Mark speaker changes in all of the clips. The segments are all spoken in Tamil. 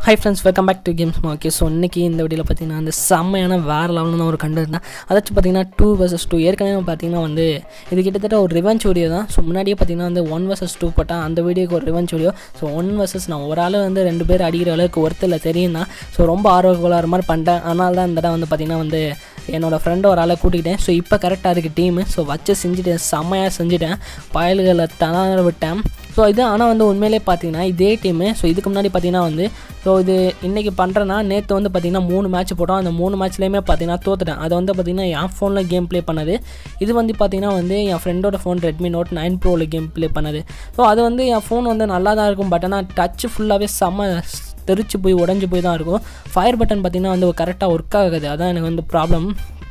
Speaker 1: high friends welcome back to games okay so இன்றைக்கி இந்த வீடியோவில் பார்த்தீங்கன்னா அந்த செம்மையான வேறு லெவலில் ஒரு கண்டு இருந்தேன் அதாச்சும் பார்த்தீங்கன்னா டூ வர்சஸ் டூ ஏற்கனவே பார்த்தீங்கன்னா வந்து இது கிட்டத்தட்ட ஒரு ரிவெஞ்ச் வீடியோ தான் ஸோ முன்னாடியே பார்த்தீங்கன்னா வந்து ஒன் வர்சஸ் டூ போட்டால் அந்த வீடியோக்கு ஒரு revenge video so one versus நான் ஒரு ஆள் வந்து ரெண்டு பேர் அடிக்கிற அளவுக்கு ஒருத்தர் தெரியும் தான் ஸோ ரொம்ப ஆர்வக்கோளாறு மாதிரி பண்ணிட்டேன் அதனால தான் இந்த தடவை வந்து பார்த்திங்கன்னா வந்து என்னோடய ஃப்ரெண்டு ஒரு ஆளை கூட்டிக்கிட்டேன் ஸோ இப்போ கரெக்டாக இருக்குது டீமு ஸோ வச்சு செஞ்சுட்டேன் செம்மையாக செஞ்சுட்டேன் பயல்களை தனார விட்டேன் ஸோ இது ஆனால் வந்து உண்மையிலே பார்த்தீங்கன்னா இதே டீமு ஸோ இதுக்கு முன்னாடி பார்த்தீங்கன்னா வந்து ஸோ இது இன்றைக்கி பண்ணுறேன்னா நேற்று வந்து பார்த்திங்கன்னா மூணு மேட்ச் போட்டோம் அந்த மூணு மேட்ச்லேயுமே பார்த்தீங்கன்னா தோத்துட்டேன் அதை வந்து பார்த்திங்கன்னா என் ஃபோனில் கேம் ப்ளே பண்ணது இது வந்து பார்த்திங்கன்னா வந்து என் ஃப்ரெண்டோட ஃபோன் ரெட்மி நோட் நைன் ப்ரோவில் கேம் ப்ளே பண்ணது ஸோ அது வந்து என் ஃபோன் வந்து நல்லா தான் இருக்கும் பட் ஆனால் டச் ஃபுல்லாகவே செம்ம தெரிச்சு போய் உடஞ்சி போய் தான் இருக்கும் ஃபயர் பட்டன் பார்த்திங்கன்னா வந்து கரெக்டாக ஒர்க் ஆகுது அதான் எனக்கு வந்து ப்ராப்ளம்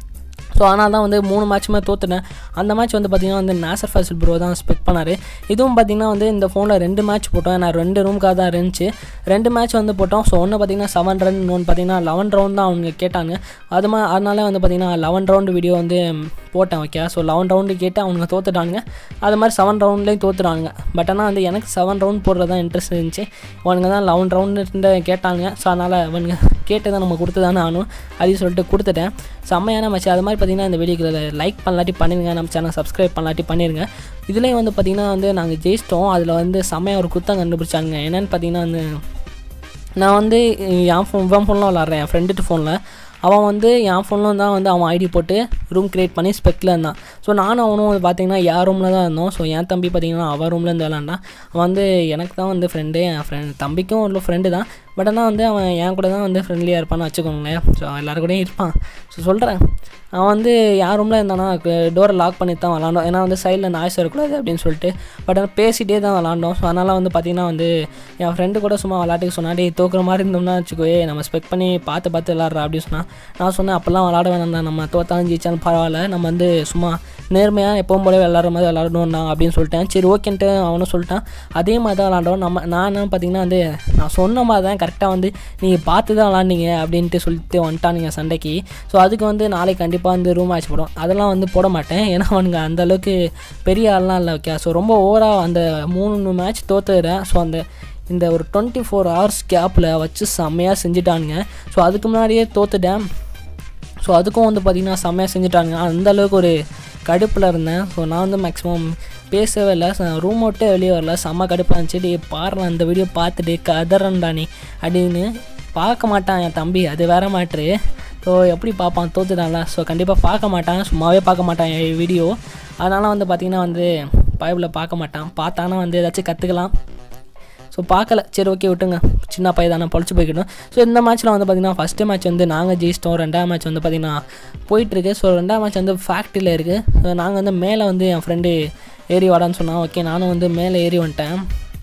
Speaker 1: ஸோ ஆனால் தான் வந்து மூணு மேட்ச்சுமே தோத்துட்டேன் அந்த மேட்ச் வந்து பார்த்திங்கன்னா வந்து நேசர் ஃபேசில் ப்ரோ தான் ஸ்பெக் பண்ணார் இதுவும் பார்த்திங்கன்னா வந்து இந்த ஃபோனில் ரெண்டு மேட்ச் போட்டோம் நான் ரெண்டு ரூம்க்காக தான் இருந்துச்சு ரெண்டு மேட்ச் வந்து போட்டோம் ஸோ ஒன்று பார்த்திங்கன்னா செவன் ரன் இன்னொன்று பார்த்திங்கன்னா லெவன் ரவுண்ட் தான் அவங்க கேட்டாங்க அது மா அதனால வந்து பார்த்திங்கன்னா லெவன் ரவுண்டு வீடியோ வந்து போட்டேன் ஓகே ஸோ லெவன் ரவுண்டு கேட்டு அவங்க தோத்துட்டாங்க அது மாதிரி செவன் ரவுண்ட்லேயும் தோத்துட்டாங்க பட் ஆனால் வந்து எனக்கு செவன் ரவுண்ட் போடுறது தான் இன்ட்ரெஸ்ட் இருந்துச்சு அவனுங்க தான் லெவன் ரவுண்டு கேட்டாங்க ஸோ அதனால் அவனுங்க கேட்டு தான் நம்ம கொடுத்து தானே ஆகணும் அதையும் சொல்லிட்டு கொடுத்துட்டேன் செம்மையான மேட்ச் அது மாதிரி பார்த்திங்கன்னா இந்த வீடியோக்கு லைக் பண்ணலாட்டி பண்ணிடுங்க நம்ம சேனல் சப்ஸ்கிரைப் பண்ணலாட்டி பண்ணிடுங்க இதுலேயும் வந்து பார்த்திங்கன்னா வந்து நாங்கள் ஜெயிச்சிட்டோம் அதில் வந்து செம்மையாக ஒரு குத்தம் கண்டுபிடிச்சாங்க என்னென்னு பார்த்தீங்கன்னா வந்து நான் வந்து என் ஃபோன் இவன் ஃபோனில் விளாட்றேன் என் ஃப்ரெண்டுட்டு ஃபோனில் அவன் வந்து என் ஃபோனில் தான் வந்து அவன் ஐடி போட்டு ரூம் க்ரியேட் பண்ணி ஸ்பெக்கில் இருந்தான் ஸோ நானும் அவனும் வந்து பார்த்தீங்கன்னா என் ரூமில் தான் இருந்தோம் ஸோ என் தம்பி பார்த்தீங்கன்னா அவன் ரூமில் இருந்து விளாண்டான் அவன் வந்து எனக்கு தான் வந்து ஃப்ரெண்டு என் ஃப்ரெண்ட் தம்பிக்கும் உள்ள ஃப்ரெண்டு தான் பட் ஆனால் வந்து அவன் என் கூட தான் வந்து ஃப்ரெண்ட்லியாக இருப்பான்னு வச்சுக்கோங்களேன் ஸோ எல்லோரும் கூடயும் இருப்பான் ஸோ சொல்கிறேன் அவன் வந்து யார் ரூமில் இருந்தானா டோரை லாக் பண்ணி தான் விளாண்டோம் ஏன்னா வந்து சைடில் நாய்ஸ் வரக்கூடாது அப்படின்னு சொல்லிட்டு பட் ஆனால் பேசிகிட்டே தான் விளாண்டோம் ஸோ அதனால் வந்து பார்த்திங்கன்னா வந்து என் ஃப்ரெண்டு கூட சும்மா விளாட்டுக்கு சொன்னாடி தோக்குற மாதிரி இருந்தோம்னா வச்சுக்கோயே நம்ம ஸ்பெக் பண்ணி பார்த்து பார்த்து விளாட்றா அப்படின்னு சொன்னால் நான் சொன்னேன் அப்போல்லாம் விளாட வேணாம் தான் நம்ம தோத்தாலும் ஜெயிச்சாலும் பரவாயில்ல நம்ம வந்து சும்மா நேர்மையாக எப்பவும் போல விளாட்ற மாதிரி விளாடணும்னா அப்படின்னு சொல்லிட்டேன் சரி ஓகேன்ட்டு அவனும் சொல்லிட்டான் அதே மாதிரி தான் விளாண்டோம் நம்ம நான் என்ன பார்த்தீங்கன்னா வந்து நான் சொன்ன மாதிரி தான் கரெக்டாக வந்து நீங்கள் பார்த்து தான் விளாண்டிங்க அப்படின்ட்டு சொல்லிட்டு வந்துட்டானுங்க சண்டைக்கு ஸோ அதுக்கு வந்து நாளைக்கு கண்டிப்பாக வந்து ரூம் மேட்ச் போடும் அதெல்லாம் வந்து போட மாட்டேன் ஏன்னா அவனுங்க அந்தளவுக்கு பெரிய ஆள்லாம் இல்லை ஓகே ஸோ ரொம்ப ஓவராக அந்த மூணு மேட்ச் தோத்துறேன் ஸோ அந்த இந்த ஒரு டுவெண்ட்டி ஃபோர் ஹவர்ஸ் கேப்பில் வச்சு செம்மையாக செஞ்சுட்டானுங்க ஸோ அதுக்கு முன்னாடியே தோத்துட்டேன் ஸோ அதுக்கும் வந்து பார்த்திங்கன்னா செம்மையாக செஞ்சுட்டானுங்க அந்தளவுக்கு ஒரு கடுப்பில் இருந்தேன் ஸோ நான் வந்து மேக்ஸிமம் பேசவே இல்லை ரூம் விட்டு வெளியே வரல செம்ம கடுப்பாக இருந்துச்சு டே பாடுறேன் அந்த வீடியோ பார்த்துட்டு கதறன்டா நீ அப்படின்னு பார்க்க மாட்டான் என் தம்பி அது வேற மாட்ரு ஸோ எப்படி பார்ப்பான் தோத்துட்டான்ல ஸோ கண்டிப்பாக பார்க்க மாட்டான் சும்மாவே பார்க்க மாட்டான் என் வீடியோ அதனால் வந்து பார்த்திங்கன்னா வந்து பைபிளில் பார்க்க மாட்டான் பார்த்தானா வந்து ஏதாச்சும் கற்றுக்கலாம் ஸோ பார்க்கல சரி ஓகே விட்டுங்க சின்ன பையன் தானே பொழைச்சி போய்க்கிட்டோம் ஸோ இந்த மேட்ச்சில் வந்து பார்த்திங்கன்னா ஃபஸ்ட்டு மேட்ச் வந்து நாங்கள் ஜெயிச்சிட்டோம் ரெண்டாவது மேட்ச் வந்து பார்த்திங்கன்னா போயிட்டுருக்கு ஸோ ரெண்டாவது மேட்ச் வந்து ஃபேக்ட்ரியில் இருக்குது ஸோ நாங்கள் வந்து மேலே வந்து என் ஃப்ரெண்டு ஏறி வாடான்னு சொன்னான் ஓகே நானும் வந்து மேலே ஏறி வந்துட்டேன்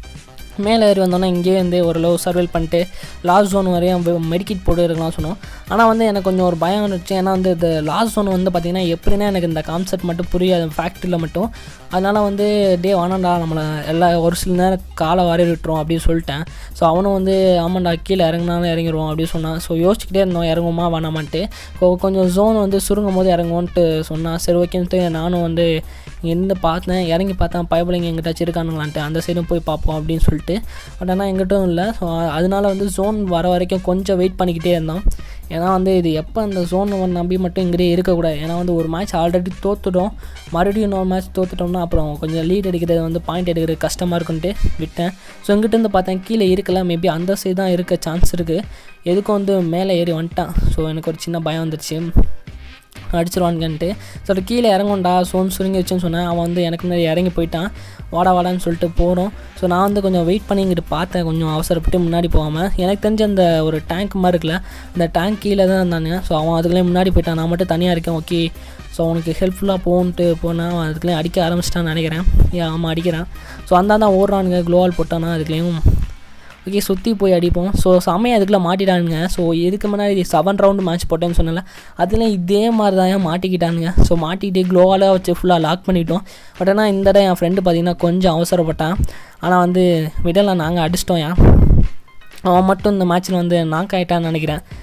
Speaker 1: மேலே ஏறி வந்தோன்னா இங்கேயே வந்து ஓரளவு சர்வைல் பண்ணிட்டு லாஸ்ட் ஜோன் வரையும் மெடிக்கிட் போட்டு இருக்கலாம் சொன்னோம் ஆனால் வந்து எனக்கு கொஞ்சம் ஒரு பயம் இருந்துச்சு ஏன்னா வந்து இந்த லாஸ்ட் ஜோன் வந்து பார்த்திங்கன்னா எப்படின்னா எனக்கு இந்த கான்செப்ட் மட்டும் புரியாது ஃபேக்ட்ரியில் மட்டும் அதனால் வந்து டே வேணாண்டா நம்மளை எல்லா ஒரு சில நேரம் காலை வாரி விட்டுரும் அப்படின்னு சொல்லிட்டேன் ஸோ அவனும் வந்து ஆமாண்டா கீழே இறங்கினாலும் இறங்கிடுவோம் அப்படின்னு சொன்னான் ஸோ யோசிச்சுக்கிட்டே இருந்தோம் இறங்குமா வேணாமான்ட்டு ஸோ கொஞ்சம் ஜோன் வந்து சுருங்கும் போது இறங்குவோன்ட்டு சொன்னான் சரி ஓகேன்ட்டு நானும் வந்து இருந்து பார்த்தேன் இறங்கி பார்த்தேன் பயபிளைங்க எங்கிட்டாச்சும் இருக்கானுங்களான்ட்டு அந்த சைடும் போய் பார்ப்போம் அப்படின்னு சொல்லிட்டு பட் ஆனால் எங்கிட்டும் இல்லை ஸோ அதனால வந்து ஜோன் வர வரைக்கும் கொஞ்சம் வெயிட் பண்ணிக்கிட்டே இருந்தோம் ஏன்னா வந்து இது எப்போ அந்த ஜோன் நம்பி மட்டும் இங்கேயே இருக்கக்கூடாது ஏன்னா வந்து ஒரு மேட்ச் ஆல்ரெடி தோத்துட்டோம் மறுபடியும் இன்னொரு மேட்ச் தோத்துட்டோம்னா அப்புறம் கொஞ்சம் லீட் எடுக்கிறது வந்து பாயிண்ட் எடுக்கிறது கஷ்டமாக இருக்குன்ட்டு விட்டேன் ஸோ இங்கிட்டேருந்து பார்த்தேன் கீழே இருக்கல மேபி அந்த சைடு தான் இருக்க சான்ஸ் இருக்குது எதுக்கும் வந்து மேலே ஏறி வந்துட்டான் ஸோ எனக்கு ஒரு சின்ன பயம் வந்துருச்சு அடிச்சிருவானுங்கன்ட்டு ஸோ கீழே இறங்கும்டா சோன் சுருங்கி வச்சுன்னு சொன்னேன் அவன் வந்து எனக்கு முன்னாடி இறங்கி போயிட்டான் வாடா வாடான்னு சொல்லிட்டு போகிறோம் ஸோ நான் வந்து கொஞ்சம் வெயிட் பண்ணி இங்கிட்டு பார்த்தேன் கொஞ்சம் அவசரப்பட்டு முன்னாடி போகாமல் எனக்கு தெரிஞ்ச அந்த ஒரு டேங்க் மாதிரி இருக்குல்ல அந்த டேங்க் கீழே தான் இருந்தானுங்க ஸோ அவன் அதுக்குள்ளே முன்னாடி போயிட்டான் நான் மட்டும் தனியாக இருக்கேன் ஓகே ஸோ அவனுக்கு ஹெல்ப்ஃபுல்லாக போன்ட்டு போனால் அவன் அதுக்குள்ளேயும் அடிக்க ஆரம்பிச்சிட்டான்னு நினைக்கிறேன் ஏன் ஆமாம் அடிக்கிறான் ஸோ அந்த தான் ஓடுறானுங்க க்ளோவால் போட்டானா அதுக்குள்ளேயும் ஓகே சுற்றி போய் அடிப்போம் ஸோ செம்மையை அதுக்குள்ளே மாட்டிட்டானுங்க ஸோ இதுக்கு முன்னாடி செவன் ரவுண்டு மேட்ச் போட்டேன்னு சொன்னல அதில் இதே மாதிரி தான் ஏன் மாட்டிக்கிட்டானுங்க ஸோ மாட்டிக்கிட்டே க்ளோவாலாக வச்சு ஃபுல்லாக லாக் பண்ணிட்டோம் பட் ஆனால் இந்த இடம் என் ஃப்ரெண்டு பார்த்திங்கன்னா கொஞ்சம் அவசரப்பட்டான் ஆனால் வந்து விடலாம் நாங்கள் அடிச்சிட்டோம் ஏன் அவன் மட்டும் இந்த மேட்ச்சில் வந்து நாக் ஆகிட்டான்னு நினைக்கிறேன்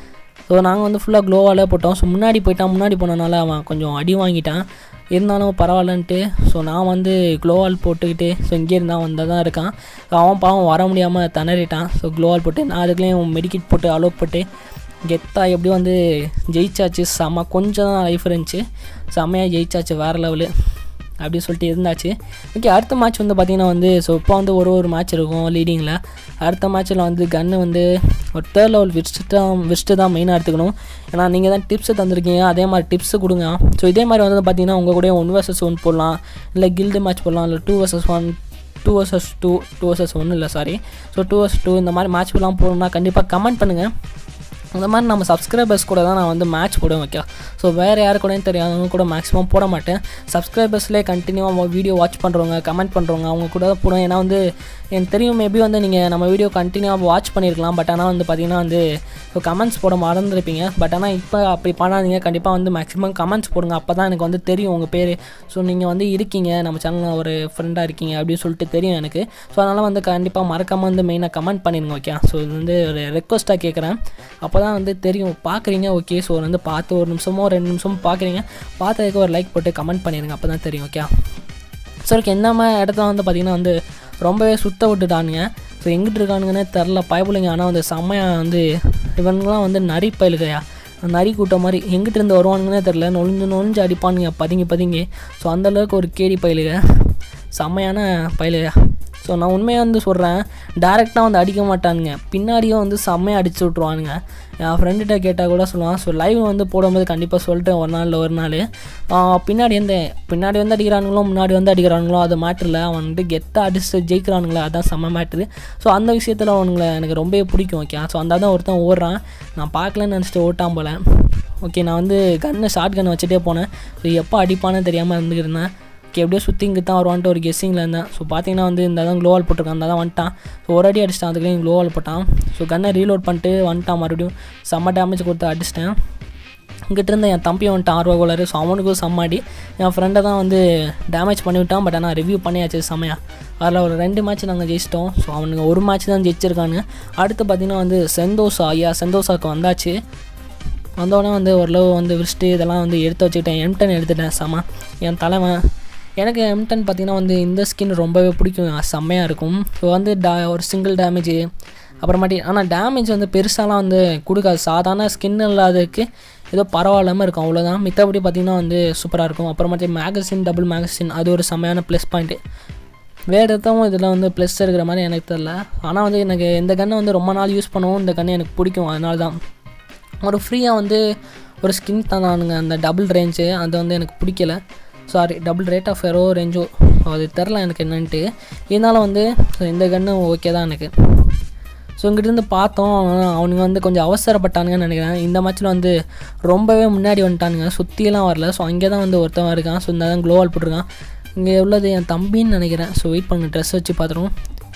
Speaker 1: ஸோ நாங்கள் வந்து ஃபுல்லாக க்ளோவாலே போட்டோம் ஸோ முன்னாடி போயிட்டான் முன்னாடி போனனால அவன் கொஞ்சம் அடி வாங்கிட்டான் இருந்தாலும் பரவாயில்லன்ட்டு ஸோ நான் வந்து க்ளோவால் போட்டுக்கிட்டு ஸோ இங்கே இருந்தால் வந்தால் தான் இருக்கான் ஸோ அவன் பாவம் வர முடியாமல் திணறிட்டான் ஸோ க்ளோவால் போட்டு நான் அதுக்குள்ளேயும் மெடிக்கிட் போட்டு அலோவ் போட்டு கெத்தா எப்படி வந்து ஜெயிச்சாச்சு செம்ம கொஞ்சம் தான் லைஃப் இருந்துச்சு செம்மையாக ஜெயிச்சாச்சு வேறு லெவலு அப்படி சொல்லிட்டு இருந்தாச்சு ஓகே அடுத்த மேட்ச் வந்து பார்த்திங்கன்னா வந்து ஸோ இப்போ வந்து ஒரு ஒரு மேட்ச் இருக்கும் லீடிங்கில் அடுத்த மேட்ச்சில் வந்து கன்று வந்து ஒரு தேர்ட் லெவல் விஸ்ட்டு தான் விஸ்ட்டு தான் மெயினாக எடுத்துக்கணும் ஏன்னா நீங்கள் தான் டிப்ஸு தந்திருக்கீங்க அதே மாதிரி டிப்ஸு கொடுங்க ஸோ இதே மாதிரி வந்து பார்த்தீங்கன்னா உங்கள் கூட ஒன் வர்சஸ் ஒன் போடலாம் இல்லை கில்டு மேட்ச் போடலாம் இல்லை two versus one two versus two two versus ஒன்று இல்லை sorry so two versus two இந்த மாதிரி மேட்ச் போடலாம் போடணும்னா கண்டிப்பாக கமெண்ட் பண்ணுங்கள் அந்த மாதிரி நம்ம சப்ஸ்கிரைபர்ஸ் கூட தான் நான் வந்து மேட்ச் போடுவேன் வைக்கா ஸோ வேறு யாரு கூடயும் தெரியாதவங்க கூட மேக்ஸிமம் போட மாட்டேன் சப்ஸ்கிரைபர்ஸ்லேயே கண்டினியூவாக வீடியோ வாட்ச் பண்ணுறவங்க கமெண்ட் பண்ணுறவங்க அவங்க கூட தான் போடுவேன் ஏன்னா வந்து எனக்கு தெரியும் மேபி வந்து நீங்கள் நம்ம வீடியோ கண்டினியூவாக வாட்ச் பண்ணியிருக்கலாம் பட் ஆனால் வந்து பார்த்தீங்கன்னா வந்து ஸோ கமெண்ட்ஸ் போட மறந்துருப்பீங்க பட் ஆனால் இப்போ அப்படி பண்ணாதீங்க கண்டிப்பாக வந்து மேக்ஸிமம் கமெண்ட்ஸ் போடுங்க அப்போ தான் எனக்கு வந்து தெரியும் உங்கள் பேர் ஸோ நீங்கள் வந்து இருக்கீங்க நம்ம சேனலில் ஒரு ஃப்ரெண்டாக இருக்கீங்க அப்படின்னு சொல்லிட்டு தெரியும் எனக்கு ஸோ அதனால் வந்து கண்டிப்பாக மறக்காமல் வந்து மெயினாக கமெண்ட் பண்ணிடுங்க ஓகே ஸோ இது வந்து ஒரு ரெக்வஸ்ட்டாக கேட்குறேன் அப்போ தான் வந்து தெரியும் பார்க்குறீங்க ஓகே ஸோ வந்து பார்த்து ஒரு நிமிஷமோ ரெண்டு நிமிஷமோ பார்க்குறீங்க பார்த்ததுக்கு ஒரு லைக் போட்டு கமெண்ட் பண்ணிடுங்க அப்போ தான் தெரியும் ஓகே ஸோ எனக்கு என்ன மாதிரி இடத்துல வந்து பார்த்திங்கன்னா வந்து ரொம்பவே சுத்த விட்டுட்டானுங்க ஸோ எங்கிட்டு இருக்கானுங்கன்னே தெரில பயப்புலைங்க ஆனால் வந்து செம்மையாக வந்து இவனுங்களாம் வந்து நரி பயலுகையா நரி கூட்டம் மாதிரி எங்கிட்ட இருந்து வருவானுங்கன்னே தெரில நொழிஞ்சு நொழிஞ்சு அடிப்பானுங்க பதுங்கி பதுங்கி ஸோ அந்தளவுக்கு ஒரு கேடி பயலுக செம்மையான பயலுக ஸோ நான் உண்மையாக வந்து சொல்கிறேன் டேரெக்டாக வந்து அடிக்க மாட்டானுங்க பின்னாடியும் வந்து செம்மையாக அடிச்சு விட்ருவானுங்க என் ஃப்ரெண்டுகிட்ட கேட்டால் கூட சொல்லுவான் ஸோ லைவ் வந்து போடும்போது கண்டிப்பாக சொல்லிட்டேன் ஒரு நாள் ஒரு நாள் பின்னாடி வந்து பின்னாடி வந்து அடிக்கிறானுங்களோ முன்னாடி வந்து அடிக்கிறானுங்களோ அது மேட்ரில் அவன் வந்து கெத்தாக அடிச்சு ஜெயிக்கிறானுங்களே அதான் செம்ம மேட்ரு ஸோ அந்த விஷயத்தில் அவனுங்களை எனக்கு ரொம்பவே பிடிக்கும் ஓகே ஸோ அந்த தான் ஒருத்தன் ஓடுறான் நான் பார்க்கலன்னு நினச்சிட்டு ஓட்டான் போல ஓகே நான் வந்து கன்று ஷார்ட் கன் வச்சுட்டே போனேன் ஸோ எப்போ அடிப்பானு தெரியாமல் இருந்துக்கிருந்தேன் ஓகே எப்படியோ சுற்றி இங்கே தான் வருவான்ட்டு ஒரு கெஸ்ஸிங்கில் இருந்தேன் ஸோ பார்த்தீங்கன்னா வந்து இந்த தான் க்ளோவால் போட்டிருக்கான் அந்த தான் வந்துட்டான் ஸோ ஒரு அடி அடிச்சிட்டான் அதுக்குள்ளேயும் க்ளோவால் போட்டான் ஸோ கன்னை ரீலோட் பண்ணிட்டு வந்துட்டான் மறுபடியும் செம்ம டேமேஜ் கொடுத்து அடிச்சிட்டேன் இங்கிட்ட இருந்த என் தம்பி வந்துட்டான் ஆர்வ கோளாறு ஸோ அவனுக்கும் செம்மாடி என் ஃப்ரெண்டை தான் வந்து டேமேஜ் பண்ணி விட்டான் பட் ஆனால் ரிவ்யூ பண்ணியாச்சு செம்மையா அதில் ஒரு ரெண்டு மேட்ச் நாங்கள் ஜெயிச்சிட்டோம் ஸோ அவனுங்க ஒரு மேட்ச் தான் ஜெயிச்சிருக்கானுங்க அடுத்து பார்த்திங்கன்னா வந்து செந்தோசா ஐயா செந்தோசாவுக்கு வந்தாச்சு வந்தோடனே வந்து ஓரளவு வந்து விரிச்சிட்டு இதெல்லாம் வந்து எடுத்து வச்சுக்கிட்டேன் எம்டன் எடுத்துட்டேன் செம என் தலைவன் எனக்கு எம்டன் பார்த்திங்கன்னா வந்து இந்த ஸ்கின் ரொம்பவே பிடிக்கும் செம்மையாக இருக்கும் ஸோ வந்து டா ஒரு சிங்கிள் டேமேஜ் அப்புறமாட்டி ஆனால் டேமேஜ் வந்து பெருசாலாம் வந்து கொடுக்காது சாதாரண ஸ்கின் இல்லாததுக்கு ஏதோ பரவாயில்லாமல் இருக்கும் அவ்வளோதான் மித்தபடி பார்த்திங்கன்னா வந்து சூப்பராக இருக்கும் அப்புறமாட்டி மேகசின் டபுள் மேகசின் அது ஒரு செம்மையான ப்ளஸ் பாயிண்ட்டு வேறு எதுவும் இதில் வந்து ப்ளஸ் இருக்கிற மாதிரி எனக்கு தெரில ஆனால் வந்து எனக்கு இந்த கன்னை வந்து ரொம்ப நாள் யூஸ் பண்ணவும் இந்த கன்று எனக்கு பிடிக்கும் அதனால தான் ஒரு ஃப்ரீயாக வந்து ஒரு ஸ்கின் தந்தானுங்க அந்த டபுள் ரேஞ்சு அது வந்து எனக்கு பிடிக்கல sorry double rate of arrow ரேஞ்சோ அது தெரில எனக்கு என்னன்ட்டு இருந்தாலும் வந்து இந்த கன்று ஓகே தான் எனக்கு ஸோ இங்கிட்டிருந்து பார்த்தோம் அவனுங்க வந்து கொஞ்சம் அவசரப்பட்டானுங்கன்னு நினைக்கிறேன் இந்த மேட்ச்சில் வந்து ரொம்பவே முன்னாடி வந்துட்டானுங்க சுற்றியெல்லாம் வரல ஸோ அங்கே தான் வந்து ஒருத்தவன் இருக்கான் ஸோ இந்த தான் க்ளோவால் போட்டிருக்கான் இங்கே உள்ளது என் தம்பின்னு நினைக்கிறேன் ஸோ வெயிட் பண்ணுங்க ட்ரெஸ் வச்சு பார்த்துருவோம்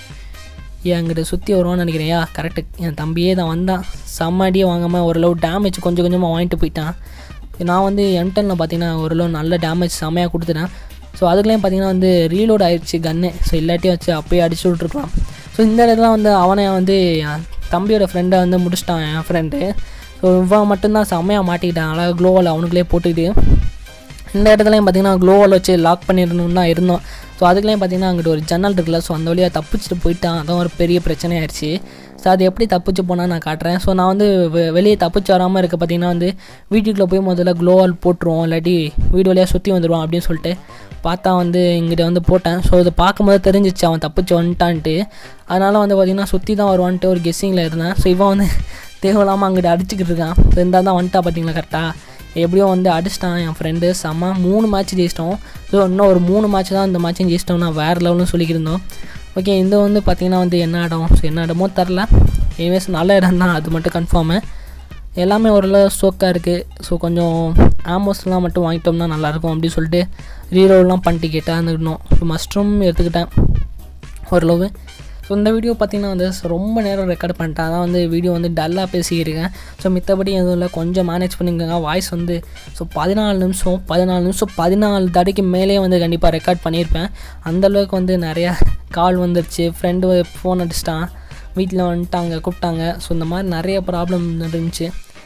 Speaker 1: ஏன் அங்கிட்ட சுற்றி வருவான்னு நினைக்கிறேன் யா கரெக்டு என் தம்பியே தான் வந்தான் செம்மடியே வாங்காமல் ஓரளவு டேமேஜ் கொஞ்சம் கொஞ்சமாக வாங்கிட்டு போயிட்டான் நான் வந்து எம்டனில் பார்த்தீங்கன்னா ஓரளவு நல்ல டேமேஜ் செம்மையாக கொடுத்துட்டேன் ஸோ அதுக்குள்ளேயும் பார்த்தீங்கன்னா வந்து ரீலோட் ஆயிடுச்சு கன்று ஸோ இல்லாட்டியும் வச்சு அப்போயே அடிச்சு விட்ருக்கலாம் ஸோ இந்த இடத்துல வந்து அவனை வந்து என் தம்பியோட ஃப்ரெண்டை வந்து முடிச்சிட்டான் என் ஃப்ரெண்டு ஸோ இவன் மட்டும்தான் செம்மையாக மாட்டிக்கிட்டான் அழகாக க்ளோவால் அவனுக்குள்ளே போட்டுக்கிட்டு இந்த இடத்துலையும் பார்த்தீங்கன்னா க்ளோவால் வச்சு லாக் பண்ணிடணும்னு தான் இருந்தோம் ஸோ அதுக்குள்ளேயும் பார்த்தீங்கன்னா அங்கிட்ட ஒரு ஜன்னல் இருக்குல்ல ஸோ அந்த வழியாக தப்பிச்சுட்டு போயிட்டான் அதான் ஒரு பெரிய பிரச்சனையாயிருச்சு ஸோ அது எப்படி தப்பிச்சு போனால் நான் காட்டுறேன் ஸோ நான் வந்து வெ- வெளியே தப்பிச்சு வராமல் இருக்க பார்த்தீங்கன்னா வந்து வீட்டுக்குள்ளே போய் முதல்ல க்ளோவால் போட்டுருவோம் இல்லாட்டி வீடு வழியாக சுற்றி வந்துடுவான் அப்படின்னு சொல்லிட்டு பார்த்தா வந்து இங்கிட்ட வந்து போட்டேன் ஸோ இதை பார்க்கும்போது தெரிஞ்சிச்சு அவன் தப்பிச்சு வந்துட்டான்ட்டு அதனால் வந்து பார்த்திங்கன்னா சுற்றி தான் வருவான்ட்டு ஒரு கெஸ்ஸிங்கில் இருந்தேன் ஸோ இவன் வந்து தேவையில்லாமல் அங்கிட்ட அடிச்சுக்கிட்டு இருக்கான் ஸோ இருந்தால் தான் வந்துட்டா பார்த்தீங்களா கரெக்டாக எப்படியோ வந்து அடிச்சிட்டான் என் ஃப்ரெண்டு செம்ம மூணு மேட்ச் ஜெயிச்சிட்டோம் ஸோ இன்னும் ஒரு மூணு மேட்ச் தான் இந்த மேட்சும் ஜெயிச்சிட்டோம்னா வேறு லெவல்னு சொல்லிக்கிருந்தோம் ஓகே இந்த வந்து பார்த்திங்கன்னா வந்து என்ன இடம் ஸோ என்ன இடமோ தெரில எனிவேஸ் நல்ல இடம் தான் அது மட்டும் கன்ஃபார்மு எல்லாமே ஓரளவு ஸ்டோக்காக இருக்குது ஸோ கொஞ்சம் ஆமோஸ்லாம் மட்டும் வாங்கிட்டோம்னா நல்லாயிருக்கும் அப்படின்னு சொல்லிட்டு ரீரோலாம் பண்ணிட்டு கேட்டேன் இருந்துக்கணும் ஸோ மஷ்ரூம் எடுத்துக்கிட்டேன் ஓரளவு ஸோ இந்த வீடியோ பார்த்தீங்கன்னா வந்து ரொம்ப நேரம் ரெக்கார்ட் பண்ணிட்டேன் அதான் வந்து வீடியோ வந்து டல்லாக பேசியிருக்கேன் ஸோ மித்தபடி எதுவும் இல்லை கொஞ்சம் மேனேஜ் பண்ணிக்கோங்க வாய்ஸ் வந்து ஸோ பதினாலு நிமிஷம் பதினாலு நிமிஷம் பதினாலு தடைக்கு மேலே வந்து கண்டிப்பாக ரெக்கார்ட் பண்ணியிருப்பேன் அந்தளவுக்கு வந்து நிறையா கால் வந்துருச்சு ஃப்ரெண்டு ஃபோன் அடிச்சிட்டான் வீட்டில் வந்துட்டாங்க கூப்பிட்டாங்க ஸோ இந்த மாதிரி நிறைய ப்ராப்ளம் இருந்துச்சு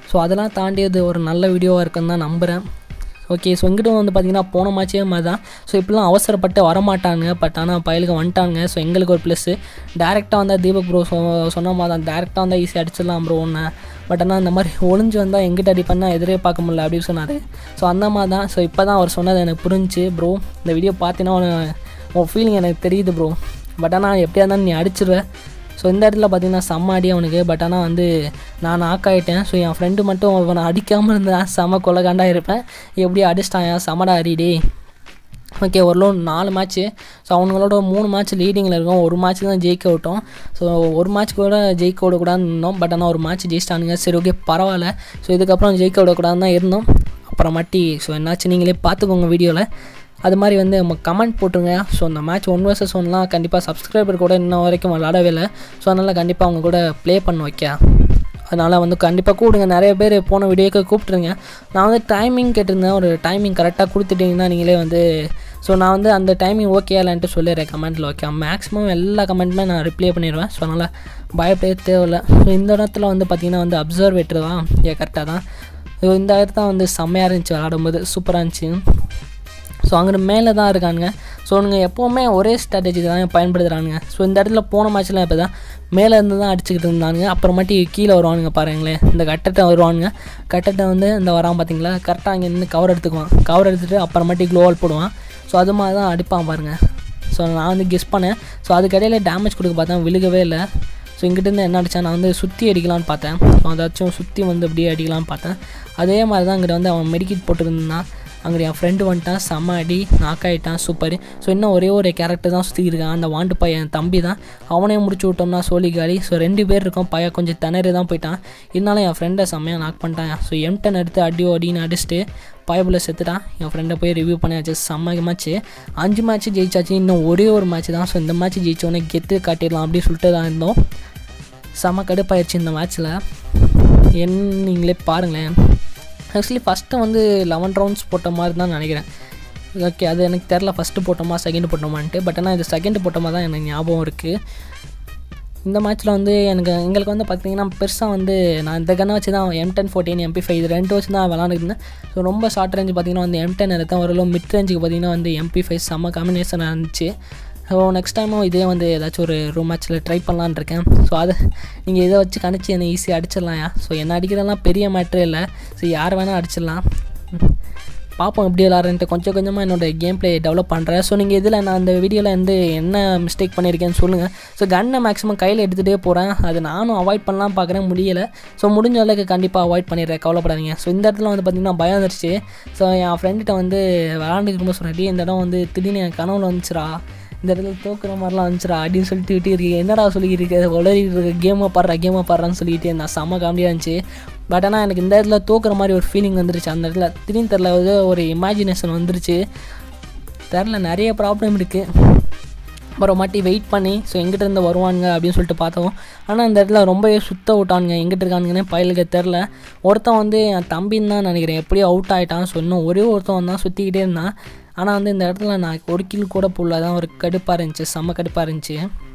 Speaker 1: ஸோ அதெல்லாம் தாண்டி அது ஒரு நல்ல வீடியோவாக இருக்குன்னு தான் நம்புகிறேன் ஓகே ஸோ இங்கிட்ட வந்து பார்த்தீங்கன்னா போன மேட்சே மாதிரி தான் ஸோ இப்படிலாம் அவசரப்பட்டு வரமாட்டாங்க பட் ஆனால் பயலுக்கு வந்துட்டாங்க ஸோ எங்களுக்கு ஒரு ப்ளஸ்ஸு டேரெக்டாக வந்தால் தீபக் ப்ரோ சொ சொன்ன மாதிரி தான் டேரெக்டாக வந்தால் ஈஸியாக அடிச்சிடலாம் ப்ரோ ஒன்று பட் ஆனால் இந்த மாதிரி ஒளிஞ்சு வந்தால் எங்கிட்ட அடி பண்ணால் எதிரே பார்க்க முடியல அப்படின்னு சொன்னார் ஸோ அந்த மாதிரி தான் ஸோ இப்போ தான் அவர் சொன்னது எனக்கு புரிஞ்சு ப்ரோ இந்த வீடியோ பார்த்தீங்கன்னா உன- உன் ஃபீலிங் எனக்கு தெரியுது ப்ரோ பட் ஆனால் எப்படியா இருந்தாலும் நீ அடிச்சிருவ ஸோ இந்த இடத்துல பார்த்தீங்கன்னா செம்ம அடி அவனுக்கு பட் ஆனால் வந்து நான் நாக் ஆகிட்டேன் ஸோ என் ஃப்ரெண்டு மட்டும் அவனை அடிக்காமல் இருந்தான் செம்ம கொலகாண்டா இருப்பேன் எப்படி அடிச்சிட்டான் ஏன் செம்மடா அடிடே ஓகே ஒரு லோன் நாலு மேட்ச்சு ஸோ அவங்களோட மூணு மேட்ச் லீடிங்கில் இருக்கும் ஒரு மேட்ச் தான் ஜெயிக்க விட்டோம் ஸோ ஒரு மேட்ச் கூட ஜெயிக்க விடக்கூடாதுன்னு இருந்தோம் பட் ஆனால் ஒரு மேட்ச் ஜெயிச்சிட்டானுங்க சரி ஓகே பரவாயில்ல ஸோ இதுக்கப்புறம் ஜெயிக்க விடக்கூடாதுன்னு தான் இருந்தோம் அப்புறமாட்டி ஸோ என்னாச்சு நீங்களே பார்த்துக்கோங்க வீடியோவில் அது மாதிரி வந்து நம்ம கமெண்ட் போட்டுருங்க ஸோ அந்த மேட்ச் ஒன் வர்சஸ் ஒன்லாம் கண்டிப்பாக சப்ஸ்கிரைபர் கூட இன்ன வரைக்கும் விளாடவே இல்லை ஸோ அதனால் கண்டிப்பாக அவங்க கூட ப்ளே பண்ண வைக்க அதனால் வந்து கண்டிப்பாக கூப்பிடுங்க நிறைய பேர் போன வீடியோக்கு கூப்பிட்ருங்க நான் வந்து டைமிங் கேட்டிருந்தேன் ஒரு டைமிங் கரெக்டாக கொடுத்துட்டிங்கன்னா நீங்களே வந்து ஸோ நான் வந்து அந்த டைமிங் ஓகே இல்லைன்ட்டு சொல்லிடுறேன் கமெண்ட்டில் ஓகே மேக்ஸிமம் எல்லா கமெண்ட்டுமே நான் ரிப்ளை பண்ணிடுவேன் ஸோ அதனால் பயப்படவே தேவையில்ல ஸோ இந்த இடத்துல வந்து பார்த்திங்கன்னா வந்து அப்சர்வேட்டர் தான் ஏ கரெக்டாக தான் ஸோ இந்த இடத்துல வந்து செம்மையாக இருந்துச்சு விளாடும்போது சூப்பராக இருந்துச்சு ஸோ அங்கிட்டு மேலே தான் இருக்கானுங்க ஸோ அவனுங்க எப்போவுமே ஒரே ஸ்ட்ராட்டஜி தான் பயன்படுத்துகிறானுங்க ஸோ இந்த இடத்துல போன மேட்ச்லாம் இப்போ தான் மேலே இருந்து தான் அடிச்சுக்கிட்டு இருந்தானுங்க அப்புறமாட்டி கீழே வருவானுங்க பாருங்களேன் இந்த கட்டட்டை வருவானுங்க கட்டட்டை வந்து இந்த வரான் பார்த்தீங்களா கரெக்டாக அங்கே நின்று கவர் எடுத்துக்குவான் கவர் எடுத்துகிட்டு அப்புறமாட்டி க்ளோவால் போடுவான் ஸோ அது மாதிரி தான் அடிப்பான் பாருங்கள் ஸோ நான் வந்து கெஸ் பண்ணேன் ஸோ அதுக்கடையில் டேமேஜ் கொடுக்க பார்த்தேன் விழுகவே இல்லை ஸோ இங்கிட்டேருந்து என்ன அடித்தேன் நான் வந்து சுற்றி அடிக்கலான்னு பார்த்தேன் ஸோ அதாச்சும் சுற்றி வந்து அப்படியே அடிக்கலான்னு பார்த்தேன் அதே மாதிரி தான் அங்கிட்ட வந்து அவன் மெடிக்கிட் போட்டுருந்தான் அங்கே என் ஃப்ரெண்டு வந்துட்டான் செம்ம அடி நாக் ஆகிட்டான் சூப்பர் ஸோ இன்னும் ஒரே ஒரு கேரக்டர் தான் சுற்றி இருக்கான் அந்த வாண்டு பையன் என் தம்பி தான் அவனையும் முடிச்சு விட்டோம்னா சோழி காலி ஸோ ரெண்டு பேர் இருக்கோம் பையன் கொஞ்சம் திணறி தான் போயிட்டான் இருந்தாலும் என் ஃப்ரெண்டை செம்மையாக நாக் பண்ணிட்டான் ஸோ எம்டன் எடுத்து அடியோ அடின்னு அடிச்சுட்டு பயபுல செத்துட்டான் என் ஃப்ரெண்டை போய் ரிவ்யூ பண்ணியாச்சு செம்ம மேட்ச்சு அஞ்சு மேட்ச் ஜெயிச்சாச்சு இன்னும் ஒரே ஒரு மேட்ச் தான் ஸோ இந்த மேட்ச் ஜெயிச்சோன்னே கெத்து காட்டிடலாம் அப்படின்னு சொல்லிட்டு தான் இருந்தோம் செம்ம கடுப்பாயிருச்சு இந்த மேட்ச்சில் என் நீங்களே பாருங்களேன் ஆக்சுவலி ஃபஸ்ட்டு வந்து லெவன் ரவுண்ட்ஸ் போட்ட மாதிரி தான் நினைக்கிறேன் ஓகே அது எனக்கு தெரில ஃபஸ்ட்டு போட்டோமா செகண்ட் போட்டோமான்ட்டு பட் ஆனால் இது செகண்ட் போட்டோமா தான் எனக்கு ஞாபகம் இருக்குது இந்த மேட்ச்சில் வந்து எனக்கு எங்களுக்கு வந்து பார்த்தீங்கன்னா பெருசாக வந்து நான் இந்த கண்ணை வச்சு தான் M ten fourteen MP five இது ரெண்டு வச்சு தான் விளாண்டுருந்தேன் ஸோ ரொம்ப ஷார்ட் ரேஞ்ச் பார்த்தீங்கன்னா வந்து எம் டென் எடுத்தேன் ஓரளவு மிட் ரேஞ்சுக்கு பார்த்தீங்கன்னா வந்து எம்பி ஃபைவ் செம்ம காம்பினேஷனாக இருந்துச்சு ஸோ நெக்ஸ்ட் டைமும் இதே வந்து ஏதாச்சும் ஒரு ரூம் மேட்ச்சில் ட்ரை பண்ணலான்னு இருக்கேன் ஸோ அதை நீங்கள் இதை வச்சு கணிச்சு என்னை ஈஸியாக அடிச்சிடலாம் ஸோ என்ன அடிக்கிறதெல்லாம் பெரிய மேட்ரே இல்லை ஸோ யார் வேணால் அடிச்சிடலாம் பார்ப்போம் எப்படி விளாட்றேன்ட்டு கொஞ்சம் கொஞ்சமாக என்னோடய கேம் ப்ளே டெவலப் பண்ணுறேன் ஸோ நீங்கள் இதில் நான் அந்த வீடியோவில் வந்து என்ன மிஸ்டேக் பண்ணியிருக்கேன்னு சொல்லுங்கள் ஸோ கன்னை மேக்ஸிமம் கையில் எடுத்துகிட்டே போகிறேன் அது நானும் அவாய்ட் பண்ணலாம் பார்க்குறேன் முடியலை ஸோ முடிஞ்ச அளவுக்கு கண்டிப்பாக அவாய்ட் பண்ணிடுறேன் கவலைப்படாதீங்க ஸோ இந்த இடத்துல வந்து பார்த்திங்கன்னா பயம் வந்துருச்சு ஸோ என் ஃப்ரெண்கிட்ட வந்து விளாண்டுக்கு சொன்னாடி இந்த இடம் வந்து திடீர்னு என் கனவுல வந்துச்சுரா இந்த இடத்துல தோக்குற மாதிரிலாம் வந்துச்சுரா அப்படின்னு சொல்லிட்டு விட்டு இருக்கீங்க என்னடா சொல்லிக்கிட்டு இருக்க உளறிட்டு இருக்க கேமை பாடுறா கேமை பாடுறான்னு சொல்லிட்டு நான் செம்ம காமெடியாக இருந்துச்சு பட் ஆனால் எனக்கு இந்த இடத்துல தோக்குற மாதிரி ஒரு ஃபீலிங் வந்துருச்சு அந்த இடத்துல திடீர்னு தெரில வந்து ஒரு இமேஜினேஷன் வந்துருச்சு தெரில நிறைய ப்ராப்ளம் இருக்குது அப்புறம் மாட்டி வெயிட் பண்ணி ஸோ எங்கிட்ட இருந்து வருவானுங்க அப்படின்னு சொல்லிட்டு பார்த்தோம் ஆனால் இந்த இடத்துல ரொம்பவே சுத்த விட்டானுங்க எங்கிட்ட இருக்கானுங்கன்னே பயலுக்கு தெரில ஒருத்தன் வந்து என் தம்பின்னு தான் நினைக்கிறேன் எப்படியோ அவுட் ஆகிட்டான் ஸோ இன்னும் ஒரே ஒருத்தன் தான் சுற்றிக்கிட்டே இருந்தான் ஆனால் வந்து இந்த இடத்துல நான் ஒரு கில் கூட புள்ள தான் ஒரு கடுப்பாக இருந்துச்சு செம்ம கடுப்பாக இருந்துச்சு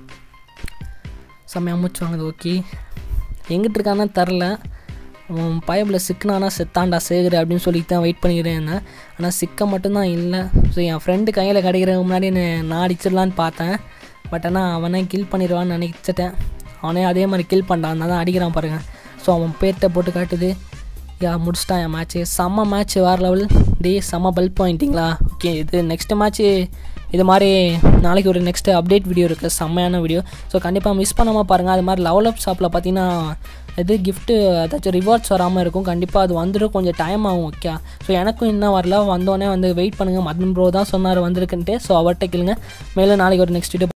Speaker 1: செம்மையாக மூச்சு வாங்குது ஓகே எங்கிட்ட இருக்கானே தெரில அவன் பயபில் சிக்கினானா செத்தாண்டா சேகர் அப்படின்னு சொல்லிட்டு தான் வெயிட் பண்ணிக்கிறேன் ஆனால் சிக்க மட்டும்தான் இல்லை ஸோ என் ஃப்ரெண்டு கையில் கிடைக்கிறதுக்கு முன்னாடி நான் நான் அடிச்சிடலான்னு பார்த்தேன் பட் ஆனால் அவனே கில் பண்ணிடுவான்னு நினச்சிட்டேன் அவனே அதே மாதிரி கில் பண்ணான் தான் அடிக்கிறான் பாருங்கள் ஸோ அவன் பேர்கிட்ட போட்டு காட்டுது யா முடிச்சிட்டான் என் மேட்ச்சு செம்ம மேட்ச் வேறு லெவல் டே செம்ம பல்ப் பாயிண்டிங்களா ஓகே இது நெக்ஸ்ட் மேட்ச்சு இது மாதிரி நாளைக்கு ஒரு நெக்ஸ்ட் அப்டேட் வீடியோ இருக்குது செம்மையான வீடியோ ஸோ கண்டிப்பாக மிஸ் பண்ணாமல் பாருங்கள் அது மாதிரி லெவல் அப் ஷாப்பில் பார்த்தீங்கன்னா இது கிஃப்ட்டு ஏதாச்சும் ரிவார்ட்ஸ் வராமல் இருக்கும் கண்டிப்பாக அது வந்துடும் கொஞ்சம் டைம் ஆகும் ஓகே ஸோ எனக்கும் இன்னும் வரல வந்தோடனே வந்து வெயிட் பண்ணுங்கள் மதன் ப்ரோ தான் சொன்னார் வந்திருக்குன்ட்டு ஸோ அவர்கிட்ட கேளுங்க மேலும் நாளைக்கு ஒரு நெக்ஸ்ட் வீடியோ